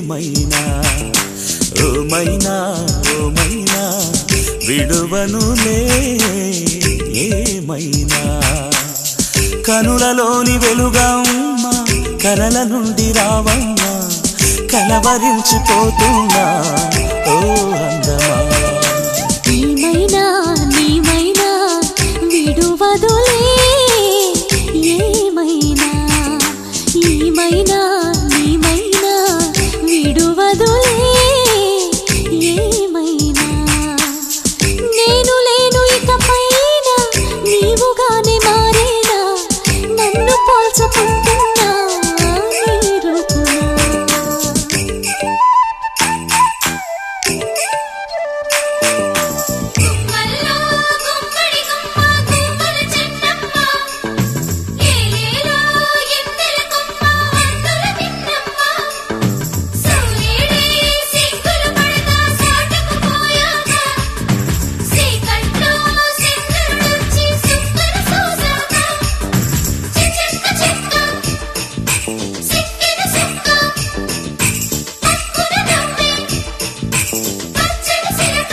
ఏమైనా ఓమైనా ఓమైనా విడువనులే ఏమైనా కనులలోని వెలుగమ్మ కలల నుండి రావమ్మ కలవరించిపోతున్నా ఓ అందమా ఏమైనా నీమైనా విడువదులే ఏమైనా ఏమైనా నీమైనా విడువదులే ఏమైనా నేను లేను ఇకపైన నీవుగానే మారేనా నన్ను పోల్చుకుంటున్నా నీ రూపునా గుమ్మల్లో గుమ్మడి గుమ్మ గుమ్మల చెట్టమ్మ ఏలేలో ఎందెల కొమ్మ వందల నిన్నమ్మ సూర్యుడే సిగ్గులు పడగా సాటకు పోయాగా సీకట్లో సింధుడొచ్చి సుక్కన సోసాగా చిచ్చక్క చెక్క సిక్కిన సుక్క పక్కున నవ్వే పచ్చని సిలక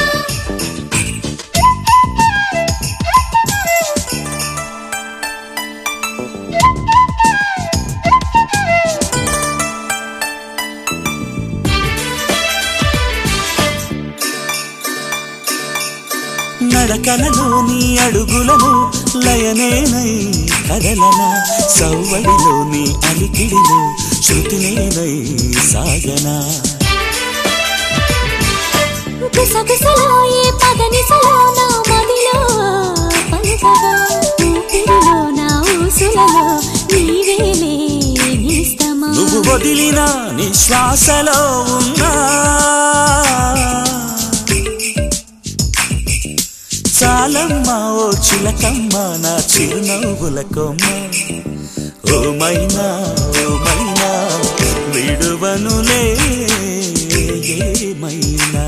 నడకలలోని అడుగులను లయనేనై కదలన సవ్వడిలోని అలికిడిలో శృతినేనై సాగనా గుసగుసలో ఏ పదనిసలో నా మదిలో పలుకగా ఊపిరిలో నా ఊసులలో నీవేలే నిస్తమా నువ్వు వదిలిన నిశ్వాసలో ఉన్నా చాలమ్మా ఓ చిలకమ్మ నా చిరునవ్వుల కొమ్మ ఓమైనా ఓమైనా విడువనులే ఏమైనా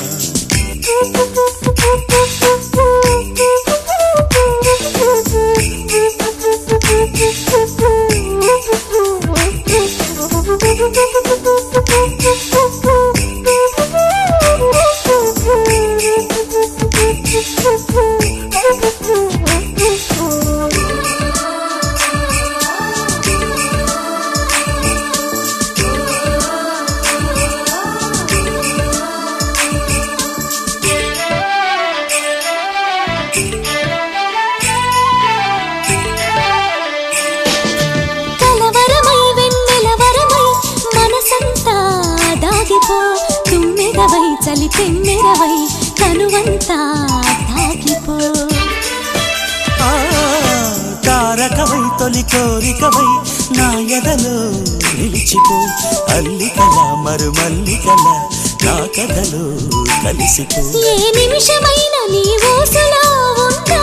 కలవరమై వెన్నెలవరమై మనసంతా దాగిపో తుమ్మెదవై చలి తెమ్మెరవై కనువంతా తాకిపో ఆ, తారకవై తొలి కోరికవై నా ఎదలో నిలిచిపో అల్లికల మరుమల్లికల నా కథలో కలిసిపో ఏ నిమిషమైన నీ ఊసులో ఉన్నా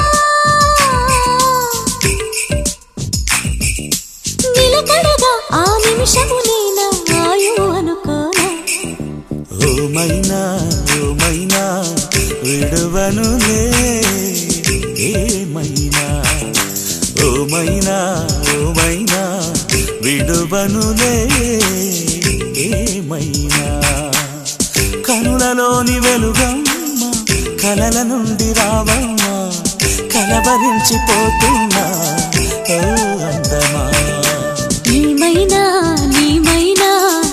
నిలకడగా ఆ నిమిషము నేనా ఆయు అనుకోనా ఓమైనా ఓమైనా విడువనులే ఏమైనా ఓమైనా ఓమైనా విడువనులే ఏమైనా కనులలోని వెలుగమ్మ కలల నుండి రావమ్మ కలవరించిపోతున్నా ఓ అందమా ఏమైనా నీమైనా